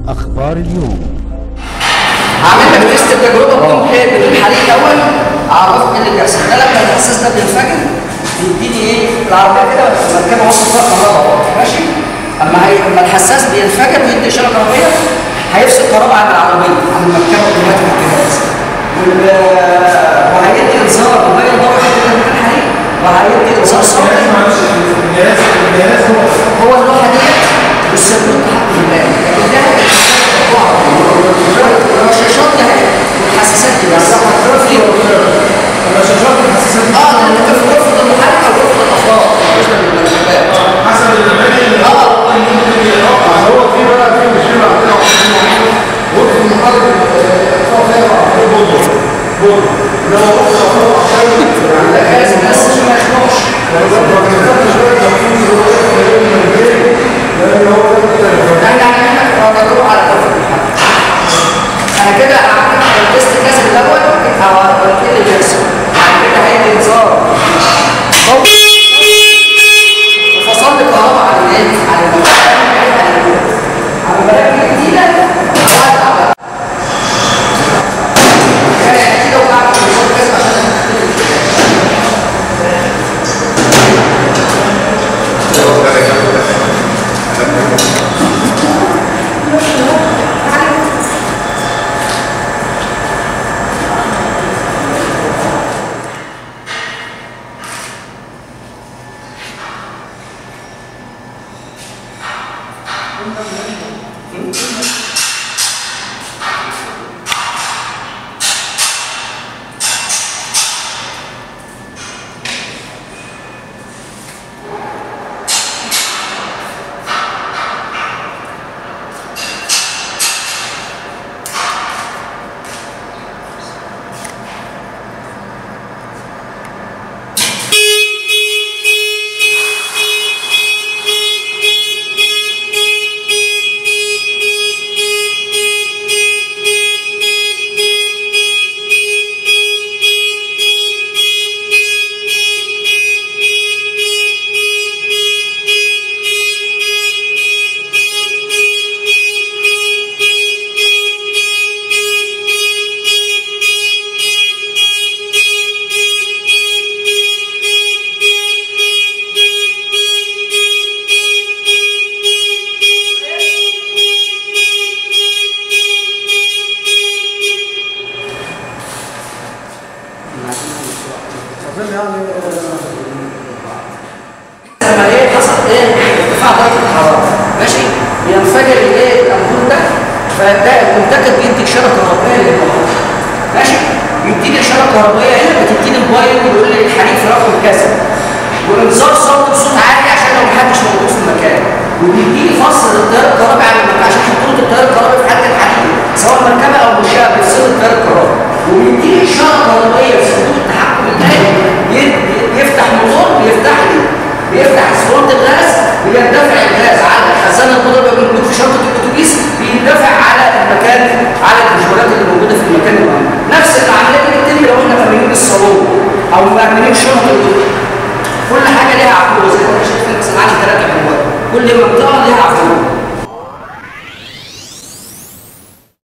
أخبار اليوم هعمل لك تيست تجربه بدون ايه بدون حريق الاول اعرف ايه اللي بيحصل ده لما الحساس ده بينفجر بيديني ايه العربيه كده مركبه وسط فيها كهرباء ماشي اما هي اما الحساس بينفجر ويدي اشاره كهربائيه هيفصل كهرباء عن العربيه عن المركبه اوتوماتيك الجهاز وال- وهيدي انذار موبايل ضوء كده من الحريق وهيدي انذار صوتي الجهاز الجهاز هو هو اللوحه ديت والسلوك تحكم الله لكن ده الرشاشات ده والحساسات دي بس في الرشاشات الحساسات اه ده اللي كان في غرفه المحرك او غرفه الافراد بالنسبه للمركبات حسب المباني اللي اه هو في بقى في مشكله عندنا غرفه المحرك هو فيها بودر بودر لو ده لازم بس ما يخنقش احنا احنا نروح على غرفه المحرك انا كده هعمل التست كاس الاول هوريك ايه اللي بيحصل بعد كده هيدي انذار وفصل لي كهرباء على الايه على المراكب على المراكب الجديده وقعد على يعني اكيد لو بعمل انذار كاس عشان لما ايه حصل ايه ارتفاع درجه الحراره ماشي بينفجر الايه الامبول ده فده المنتجد بيدي اشاره كهربائيه للموتور ماشي بيديني اشاره كهربائيه هنا بتديني موبايل بيقول لي الحريق في رقم كذا وانذار صوت بصوت عالي عشان لو محدش موجود في المكان وبيديني فصل التيار الكهربائي على المكان عشان خطوط التيار الكهربائي في حاله الحريق سواء مركبه او منشاه بيفصل التيار الكهربائي وبيديني اشاره كهربائيه في صندوق التحكم الآلي بي- بيفتح موتور بيفتح لي بيفتح اسفلت الغاز بيندفع الغاز على خزان القدره اللي موجود في شنطه الاتوبيس بيندفع على المكان على الديجورات اللي موجوده في المكان المهم نفس العمليه دي بتتم لو احنا مأمنين الصالون او مأمنين شنطه الاتوبيس كل حاجه ليها عقوبه زي ما انت شايف في معانا ثلاثه جوه كل منطقه ليها